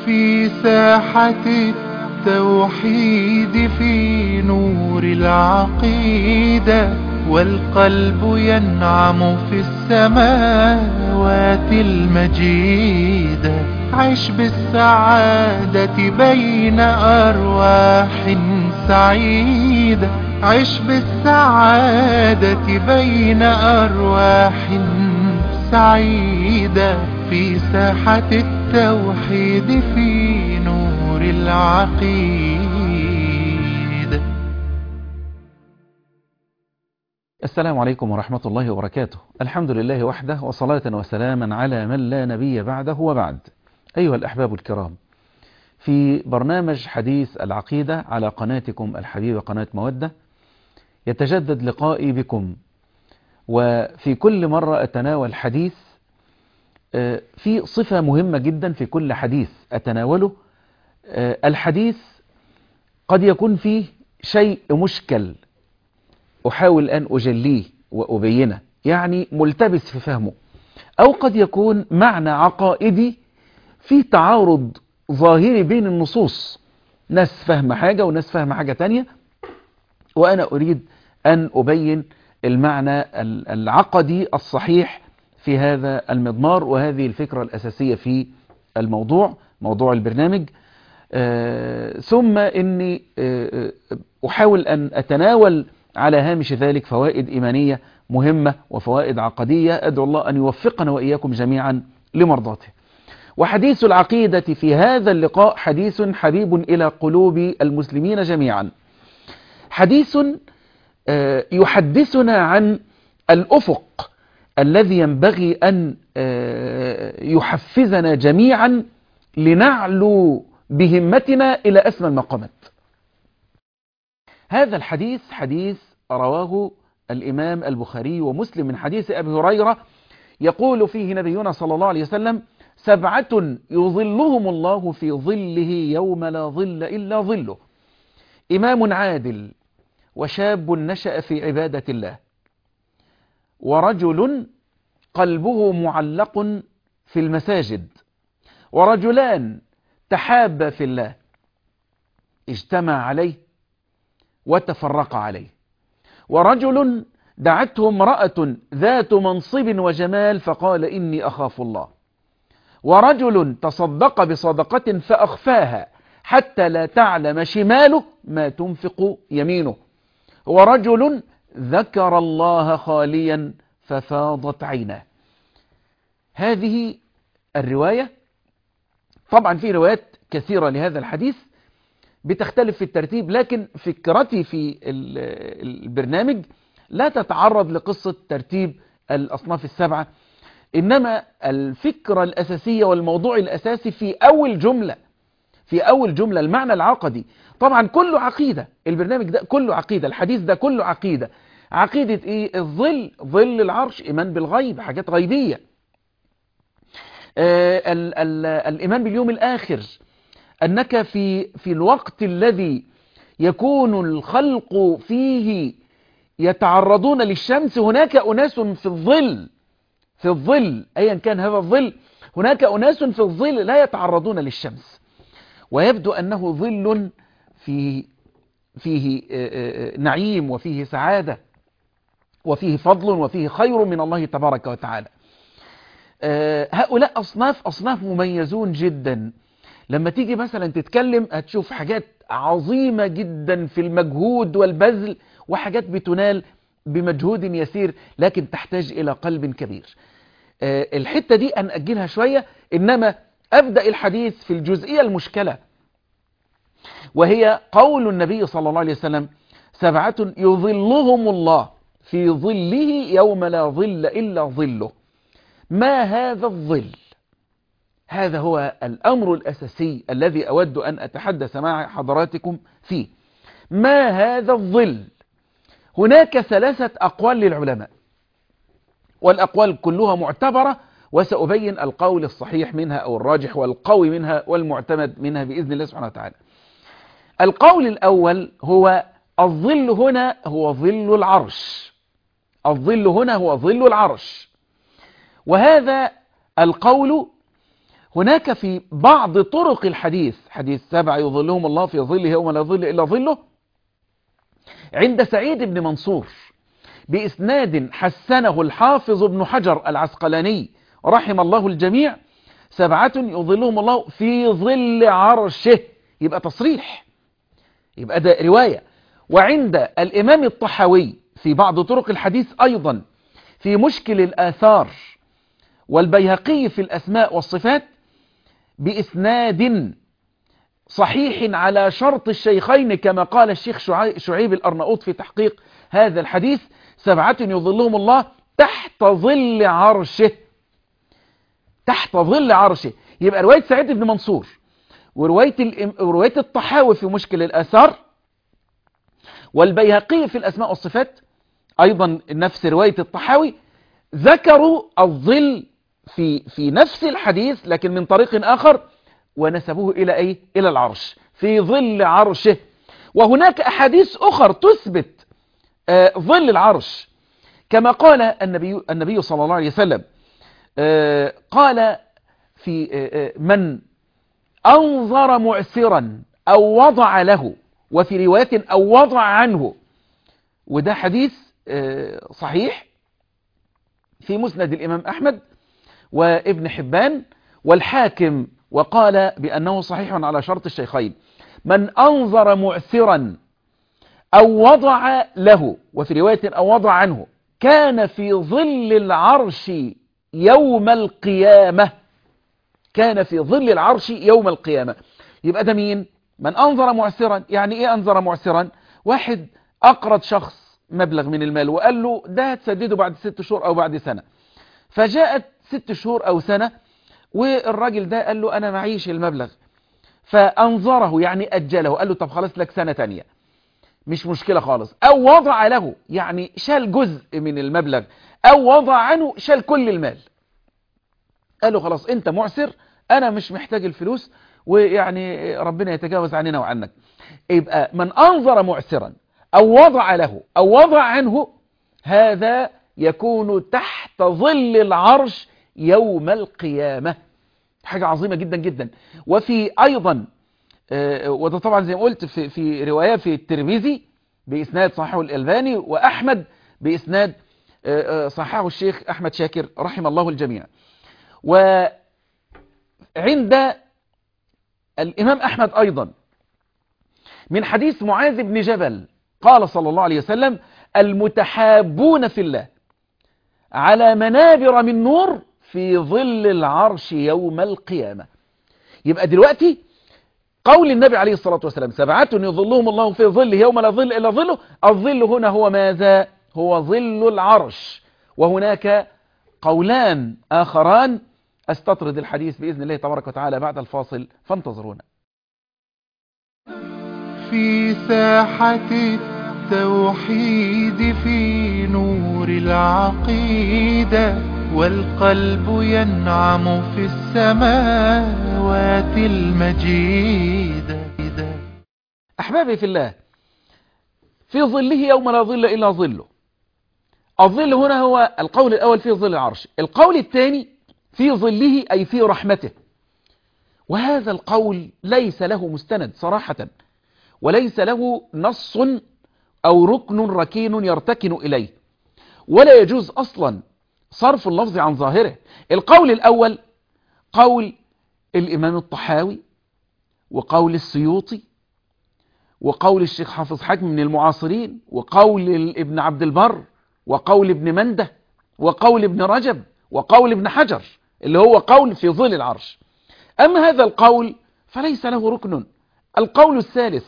في ساحة التوحيد في نور العقيدة والقلب ينعم في السماوات المجيدة عش بالسعادة بين أرواح سعيدة عش بالسعادة بين أرواح سعيدة في ساحة التوحيد في نور العقيدة السلام عليكم ورحمة الله وبركاته الحمد لله وحده وصلاة وسلاما على من لا نبي بعده وبعد أيها الأحباب الكرام في برنامج حديث العقيدة على قناتكم الحبيبة قناة مودة يتجدد لقائي بكم وفي كل مرة أتناول حديث في صفة مهمة جدا في كل حديث أتناوله الحديث قد يكون فيه شيء مشكل أحاول أن أجليه وأبينه يعني ملتبس في فهمه أو قد يكون معنى عقائدي في تعارض ظاهري بين النصوص ناس فهم حاجة وناس فهم حاجة تانية وأنا أريد أن أبين المعنى العقدي الصحيح في هذا المضمار وهذه الفكرة الأساسية في الموضوع موضوع البرنامج آه ثم أني آه أحاول أن أتناول على هامش ذلك فوائد إيمانية مهمة وفوائد عقدية أدعو الله أن يوفقنا وإياكم جميعا لمرضاته وحديث العقيدة في هذا اللقاء حديث حبيب إلى قلوب المسلمين جميعا حديث آه يحدثنا عن الأفق الذي ينبغي أن يحفزنا جميعا لنعلو بهمتنا إلى أسمى المقامات هذا الحديث حديث رواه الإمام البخاري ومسلم من حديث أبي هريرة يقول فيه نبينا صلى الله عليه وسلم سبعة يظلهم الله في ظله يوم لا ظل إلا ظله إمام عادل وشاب نشأ في عبادة الله ورجل قلبه معلق في المساجد ورجلان تحابا في الله اجتمع عليه وتفرق عليه ورجل دعته امرأة ذات منصب وجمال فقال إني أخاف الله ورجل تصدق بصدقة فأخفاها حتى لا تعلم شماله ما تنفق يمينه ورجل ذكر الله خاليا ففاضت عيناه هذه الرواية طبعا في روايات كثيرة لهذا الحديث بتختلف في الترتيب لكن فكرتي في البرنامج لا تتعرض لقصة ترتيب الأصناف السبعة إنما الفكرة الأساسية والموضوع الأساسي في أول جملة في أول جملة المعنى العقدي طبعا كله عقيدة البرنامج ده كله عقيدة الحديث ده كله عقيدة عقيدة ايه الظل ظل العرش ايمان بالغيب حاجات غيبية آه ال ال الايمان باليوم الاخر انك في في الوقت الذي يكون الخلق فيه يتعرضون للشمس هناك اناس في الظل في الظل ايا كان هذا الظل هناك اناس في الظل لا يتعرضون للشمس ويبدو انه ظل في فيه نعيم وفيه سعادة وفيه فضل وفيه خير من الله تبارك وتعالى هؤلاء أصناف أصناف مميزون جدا لما تيجي مثلا تتكلم هتشوف حاجات عظيمة جدا في المجهود والبذل وحاجات بتنال بمجهود يسير لكن تحتاج إلى قلب كبير الحتة دي أنأجلها شوية إنما أبدأ الحديث في الجزئية المشكلة وهي قول النبي صلى الله عليه وسلم سبعة يظلهم الله في ظله يوم لا ظل إلا ظله ما هذا الظل هذا هو الأمر الأساسي الذي أود أن أتحدث مع حضراتكم فيه ما هذا الظل هناك ثلاثة أقوال للعلماء والأقوال كلها معتبرة وسأبين القول الصحيح منها أو الراجح والقوي منها والمعتمد منها بإذن الله سبحانه وتعالى القول الأول هو الظل هنا هو ظل العرش الظل هنا هو ظل العرش وهذا القول هناك في بعض طرق الحديث حديث سبع يظلهم الله في ظله يوم لا ظل إلا ظله عند سعيد بن منصور بإسناد حسنه الحافظ ابن حجر العسقلاني رحم الله الجميع سبعة يظلهم الله في ظل عرشه يبقى تصريح يبقى ده رواية وعند الإمام الطحاوي في بعض طرق الحديث أيضا في مشكل الآثار والبيهقي في الأسماء والصفات بإسناد صحيح على شرط الشيخين كما قال الشيخ شعيب الأرناؤوط في تحقيق هذا الحديث سبعة يظلهم الله تحت ظل عرشه تحت ظل عرشه يبقى رواية سعيد بن منصور ورواية, ورواية الطحاوي في مشكل الآثار والبيهقي في الأسماء والصفات أيضا نفس رواية الطحاوي ذكروا الظل في في نفس الحديث لكن من طريق آخر ونسبوه إلى أي إلى العرش في ظل عرشه وهناك أحاديث أخر تثبت آه ظل العرش كما قال النبي النبي صلى الله عليه وسلم آه قال في آه من أنظر معسرا أو وضع له وفي رواية أو وضع عنه وده حديث صحيح في مسند الإمام أحمد وابن حبان والحاكم وقال بأنه صحيح على شرط الشيخين من أنظر معسرا أو وضع له وفي رواية أو وضع عنه كان في ظل العرش يوم القيامة كان في ظل العرش يوم القيامة يبقى ده مين من أنظر معسرا يعني إيه أنظر معسرا واحد أقرض شخص مبلغ من المال وقال له ده هتسدده بعد ست شهور أو بعد سنة فجاءت ست شهور أو سنة والراجل ده قال له أنا معيش المبلغ فأنظره يعني أجله قال له طب خلاص لك سنة تانية مش مشكلة خالص أو وضع له يعني شال جزء من المبلغ أو وضع عنه شال كل المال قال له خلاص أنت معسر أنا مش محتاج الفلوس ويعني ربنا يتجاوز عننا وعنك يبقى من أنظر معسرا أو وضع له أو وضع عنه هذا يكون تحت ظل العرش يوم القيامة حاجة عظيمة جدا جدا وفي أيضا وده طبعا زي ما قلت في, في رواية في الترمذي بإسناد صحيح الألباني وأحمد بإسناد صححه الشيخ أحمد شاكر رحم الله الجميع وعند الإمام أحمد أيضا من حديث معاذ بن جبل قال صلى الله عليه وسلم المتحابون في الله على منابر من نور في ظل العرش يوم القيامة يبقى دلوقتي قول النبي عليه الصلاة والسلام سبعة يظلهم الله في ظله يوم لا ظل إلا ظله الظل هنا هو ماذا هو ظل العرش وهناك قولان آخران استطرد الحديث بإذن الله تبارك وتعالى بعد الفاصل فانتظرونا في ساحة التوحيد في نور العقيدة والقلب ينعم في السماوات المجيدة أحبابي في الله في ظله يوم لا ظل إلا ظله الظل هنا هو القول الأول في ظل العرش القول الثاني في ظله أي في رحمته وهذا القول ليس له مستند صراحة وليس له نص أو ركن ركين يرتكن إليه ولا يجوز أصلا صرف اللفظ عن ظاهره القول الأول قول الإمام الطحاوي وقول السيوطي وقول الشيخ حافظ حكم من المعاصرين وقول ابن عبد البر وقول ابن منده وقول ابن رجب وقول ابن حجر اللي هو قول في ظل العرش أما هذا القول فليس له ركن القول الثالث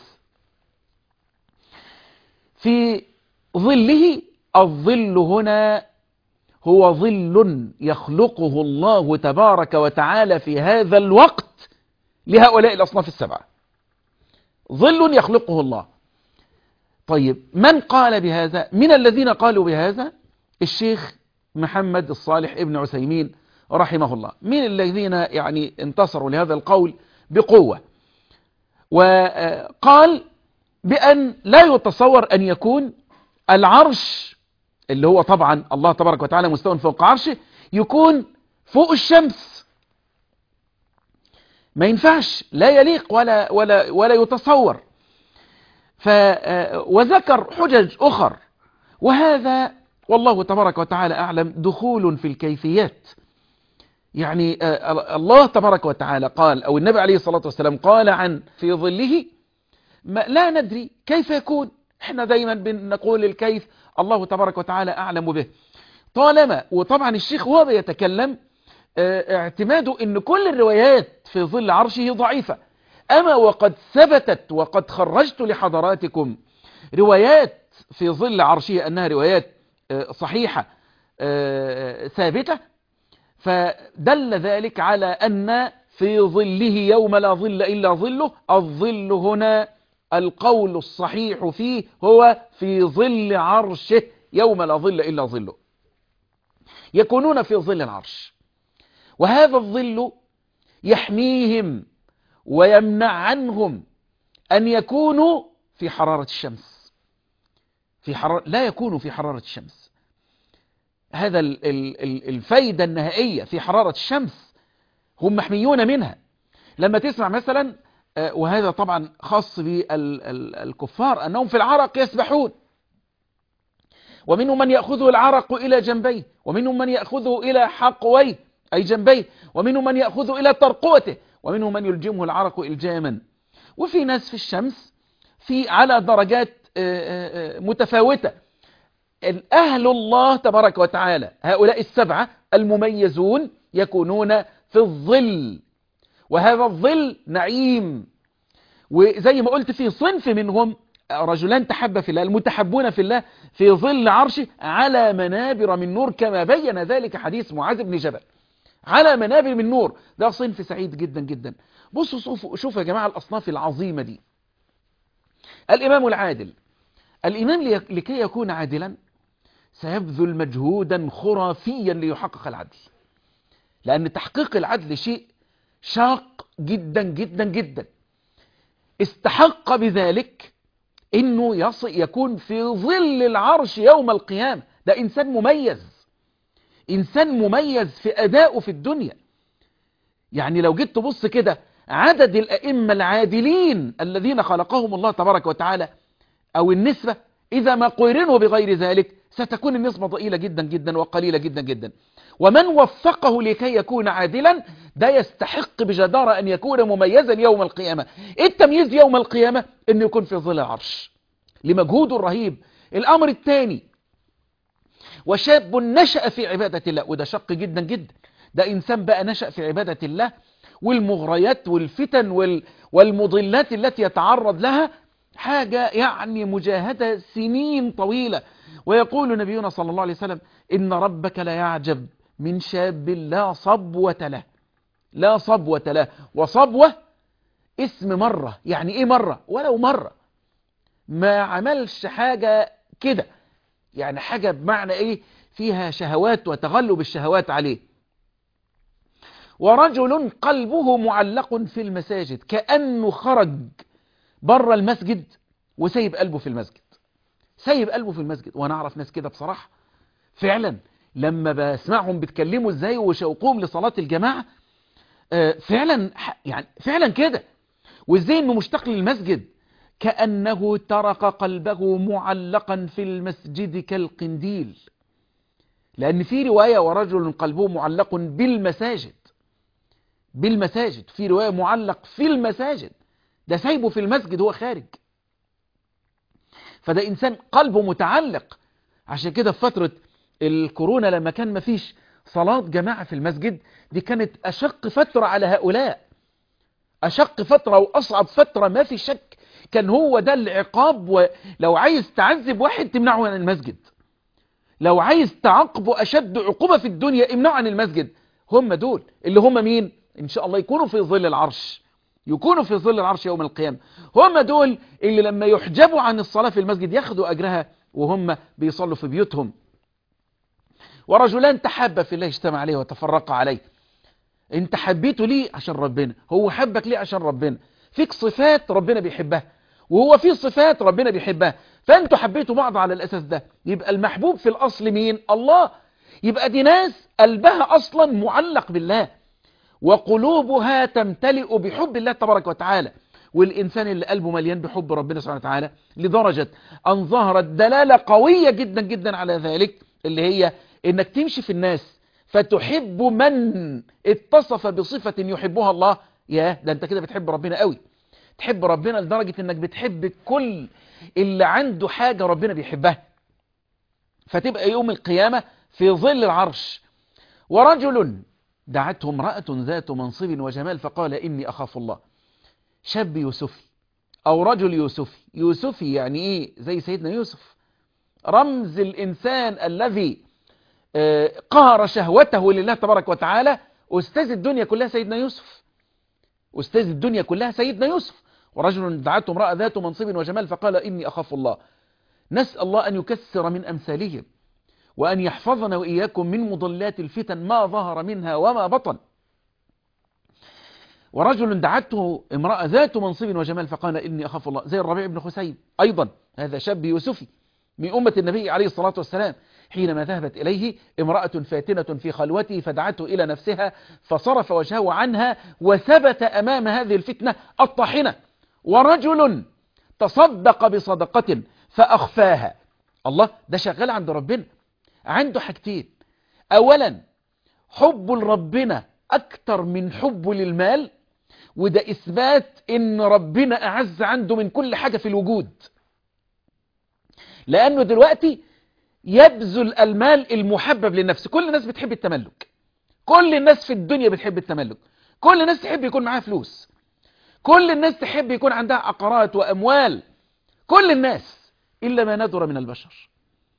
في ظله الظل هنا هو ظل يخلقه الله تبارك وتعالى في هذا الوقت لهؤلاء الأصناف السبعة ظل يخلقه الله طيب من قال بهذا من الذين قالوا بهذا الشيخ محمد الصالح ابن عثيمين رحمه الله من الذين يعني انتصروا لهذا القول بقوة وقال بأن لا يتصور أن يكون العرش اللي هو طبعا الله تبارك وتعالى مستوى فوق عرشه يكون فوق الشمس ما ينفعش لا يليق ولا, ولا, ولا يتصور ف وذكر حجج أخر وهذا والله تبارك وتعالى أعلم دخول في الكيفيات يعني الله تبارك وتعالى قال أو النبي عليه الصلاة والسلام قال عن في ظله ما لا ندري كيف يكون احنا دايما بنقول الكيف الله تبارك وتعالى أعلم به طالما وطبعا الشيخ هو بيتكلم اعتماده ان كل الروايات في ظل عرشه ضعيفة اما وقد ثبتت وقد خرجت لحضراتكم روايات في ظل عرشه انها روايات صحيحة ثابتة فدل ذلك على ان في ظله يوم لا ظل الا ظله الظل هنا القول الصحيح فيه هو في ظل عرشه يوم لا ظل الا ظله يكونون في ظل العرش وهذا الظل يحميهم ويمنع عنهم أن يكونوا في حرارة الشمس في حرارة لا يكونوا في حرارة الشمس هذا الفايدة النهائية في حرارة الشمس هم محميون منها لما تسمع مثلا وهذا طبعا خاص بالكفار أنهم في العرق يسبحون ومنهم من يأخذه العرق إلى جنبيه ومنهم من يأخذه إلى حقويه أي جنبيه ومنهم من يأخذه إلى ترقوته ومنهم من يلجمه العرق إلجاما وفي ناس في الشمس في على درجات متفاوتة أهل الله تبارك وتعالى هؤلاء السبعة المميزون يكونون في الظل وهذا الظل نعيم وزي ما قلت في صنف منهم رجلان تحب في الله المتحبون في الله في ظل عرشه على منابر من نور كما بين ذلك حديث معاذ بن جبل على منابر من نور ده صنف سعيد جدا جدا بصوا شوفوا شوفوا يا جماعة الأصناف العظيمة دي الإمام العادل الإمام لكي يكون عادلا سيبذل مجهودا خرافيا ليحقق العدل لأن تحقيق العدل شيء شاق جدا جدا جدا استحق بذلك انه يص... يكون في ظل العرش يوم القيامة ده انسان مميز انسان مميز في ادائه في الدنيا يعني لو جيت تبص كده عدد الائمة العادلين الذين خلقهم الله تبارك وتعالى او النسبة اذا ما قيرنوا بغير ذلك ستكون النسبة ضئيلة جدا جدا وقليلة جدا جدا ومن وفقه لكي يكون عادلا ده يستحق بجدارة أن يكون مميزا يوم القيامة التمييز يوم القيامة أن يكون في ظل العرش لمجهوده الرهيب الأمر الثاني وشاب نشأ في عبادة الله وده شق جدا جدا ده إنسان بقى نشأ في عبادة الله والمغريات والفتن وال والمضلات التي يتعرض لها حاجة يعني مجاهدة سنين طويلة ويقول نبينا صلى الله عليه وسلم إن ربك لا يعجب من شاب لا صبوة له لا صبوة له وصبوة اسم مرة يعني ايه مرة ولو مرة ما عملش حاجة كده يعني حاجة بمعنى ايه فيها شهوات وتغلب الشهوات عليه ورجل قلبه معلق في المساجد كأنه خرج بره المسجد وسيب قلبه في المسجد سيب قلبه في المسجد وانا اعرف ناس كده بصراحة فعلا لما بسمعهم بيتكلموا ازاي وشوقهم لصلاة الجماعة فعلا يعني فعلا كده وازاي انه مشتاق للمسجد كأنه ترك قلبه معلقا في المسجد كالقنديل لأن في رواية ورجل قلبه معلق بالمساجد بالمساجد في رواية معلق في المساجد ده سايبه في المسجد هو خارج فده إنسان قلبه متعلق عشان كده في فترة الكورونا لما كان مفيش صلاة جماعة في المسجد دي كانت أشق فترة على هؤلاء أشق فترة وأصعب فترة ما في شك كان هو ده العقاب ولو عايز تعذب واحد تمنعه عن المسجد لو عايز تعاقبه أشد عقوبة في الدنيا امنعه عن المسجد هم دول اللي هم مين إن شاء الله يكونوا في ظل العرش يكونوا في ظل العرش يوم القيامة هم دول اللي لما يحجبوا عن الصلاة في المسجد ياخدوا أجرها وهم بيصلوا في بيوتهم ورجلان تحابا في الله اجتمع عليه وتفرقا عليه انت حبيته ليه عشان ربنا هو حبك ليه عشان ربنا فيك صفات ربنا بيحبها وهو في صفات ربنا بيحبها فانتوا حبيتوا بعض على الاساس ده يبقى المحبوب في الاصل مين الله يبقى دي ناس قلبها اصلا معلق بالله وقلوبها تمتلئ بحب الله تبارك وتعالى والإنسان اللي قلبه مليان بحب ربنا سبحانه وتعالى لدرجة أن ظهرت دلالة قوية جدا جدا على ذلك اللي هي إنك تمشي في الناس فتحب من اتصف بصفة يحبها الله ياه ده أنت كده بتحب ربنا قوي تحب ربنا لدرجة إنك بتحب كل اللي عنده حاجة ربنا بيحبها فتبقى يوم القيامة في ظل العرش ورجل دعته امرأة ذات منصب وجمال فقال إني أخاف الله شاب يوسفي أو رجل يوسفي يوسفي يعني إيه زي سيدنا يوسف رمز الإنسان الذي قهر شهوته لله تبارك وتعالى أستاذ الدنيا كلها سيدنا يوسف أستاذ الدنيا كلها سيدنا يوسف ورجل دعته امرأة ذات منصب وجمال فقال إني أخاف الله نسأل الله أن يكسر من أمثالهم وأن يحفظنا وإياكم من مضلات الفتن ما ظهر منها وما بطن ورجل دعته امرأة ذات منصب وجمال فقال إني أخاف الله زي الربيع بن خسيب أيضا هذا شاب يوسفي من أمة النبي عليه الصلاة والسلام حينما ذهبت إليه امرأة فاتنة في خلوته فدعته إلى نفسها فصرف وجهه عنها وثبت أمام هذه الفتنة الطاحنة ورجل تصدق بصدقة فأخفاها الله ده شغال عند ربنا عنده حاجتين أولا حب لربنا أكتر من حبه للمال وده إثبات إن ربنا أعز عنده من كل حاجة في الوجود لأنه دلوقتي يبذل المال المحبب للنفس كل الناس بتحب التملك كل الناس في الدنيا بتحب التملك كل الناس تحب يكون معاها فلوس كل الناس تحب يكون عندها عقارات وأموال كل الناس إلا ما ندر من البشر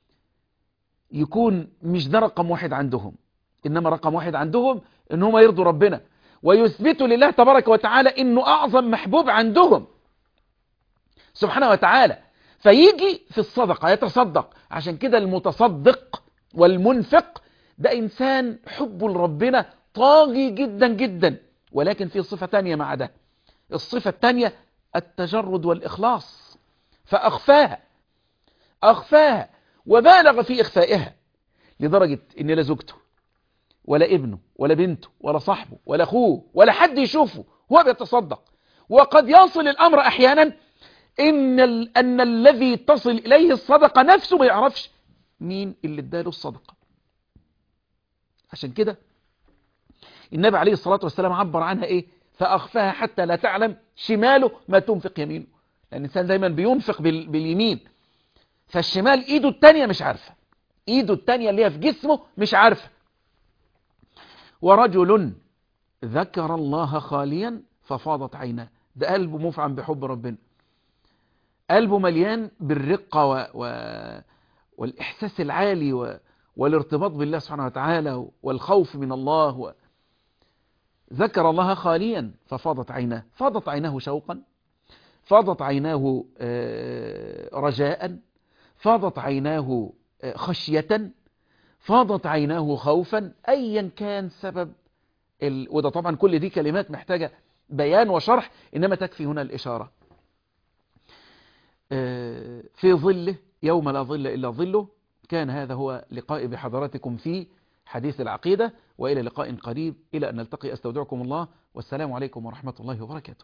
يكون مش ده رقم واحد عندهم إنما رقم واحد عندهم إن هم يرضوا ربنا ويثبتوا لله تبارك وتعالى إنه أعظم محبوب عندهم سبحانه وتعالى فيجي في الصدقة يتصدق عشان كده المتصدق والمنفق ده إنسان حبه لربنا طاغي جدا جدا ولكن في صفة تانية مع ده الصفة التانية التجرد والإخلاص فأخفاها أخفاها وبالغ في إخفائها لدرجة إن لا زوجته ولا ابنه ولا بنته ولا صاحبه ولا أخوه ولا حد يشوفه هو بيتصدق وقد يصل الأمر أحيانا إن, ال... أن الذي تصل إليه الصدقة نفسه ما يعرفش مين اللي اداله الصدقة عشان كده النبي عليه الصلاة والسلام عبر عنها إيه فأخفاها حتى لا تعلم شماله ما تنفق يمينه لأن الإنسان دايما بينفق بال... باليمين فالشمال إيده التانية مش عارفة إيده التانية اللي هي في جسمه مش عارفة ورجل ذكر الله خاليا ففاضت عيناه ده قلبه مفعم بحب ربنا قلبه مليان بالرقة و... و... والإحساس العالي و... والارتباط بالله سبحانه وتعالى والخوف من الله و... ذكر الله خاليا ففاضت عيناه فاضت عيناه شوقا فاضت عيناه رجاء فاضت عيناه خشية فاضت عيناه خوفا أيا كان سبب ال... وده طبعا كل دي كلمات محتاجة بيان وشرح إنما تكفي هنا الإشارة في ظله يوم لا ظل إلا ظله كان هذا هو لقاء بحضراتكم في حديث العقيدة وإلى لقاء قريب إلى أن نلتقي أستودعكم الله والسلام عليكم ورحمة الله وبركاته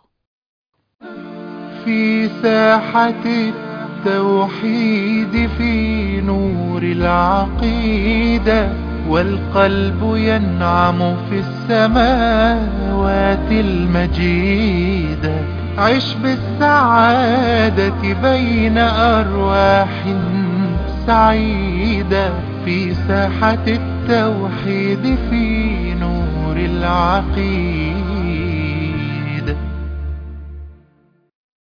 في ساحة التوحيد في نور العقيدة والقلب ينعم في السماوات المجيدة عش بالسعادة بين أرواح سعيدة في ساحة التوحيد في نور العقيدة